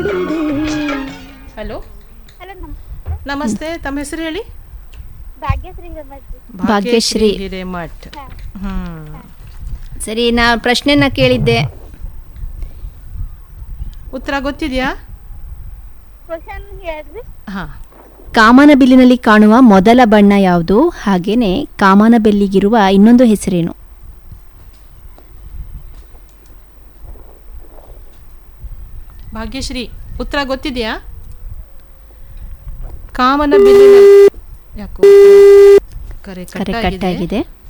Hello hello ನಮ್ ನಮಸ್ತೆ ತಮ್ಮ ಹೆಸರು ಹೇಳಿ ಭಾಗ್ಯಶ್ರೀ ಹಿರೇಮಠ್ ಭಾಗ್ಯಶ್ರೀ. ಹಿರೇಮಠ್ ಹ್ಮ್ ಸರಿ ನಾ ಪ್ರಶ್ನೆನ ಕೇಳಿದ್ದೆ ಉತ್ತರ ಗೊತ್ತಿದೆಯಾ ಕ್ವಶನ್ ಹೇಳ್ರಿ ಹಾ ಕಾಮನಬಿಲ್ಲಿನಲ್ಲಿ ಕಾಣುವ ಮೊದಲ ಬಣ್ಣ ಯಾವುದು ಹಾಗೇನೆ ಕಾಮನಬೆಲ್ಲಿಗಿರುವ ಇನ್ನೊಂದು ಹೆಸರೇನು ಭಾಗ್ಯಶ್ರೀ ಉತ್ತರ ಗೊತ್ತಿದೆಯಾ ಕಾಮನ ಬಿಲ್ಲಿನ ಯಾಕೋ ಕರೆ ಕರೆ ಕಟ್ಟಾಗಿದೆ ಕಟ್ಟಾಗಿದೆ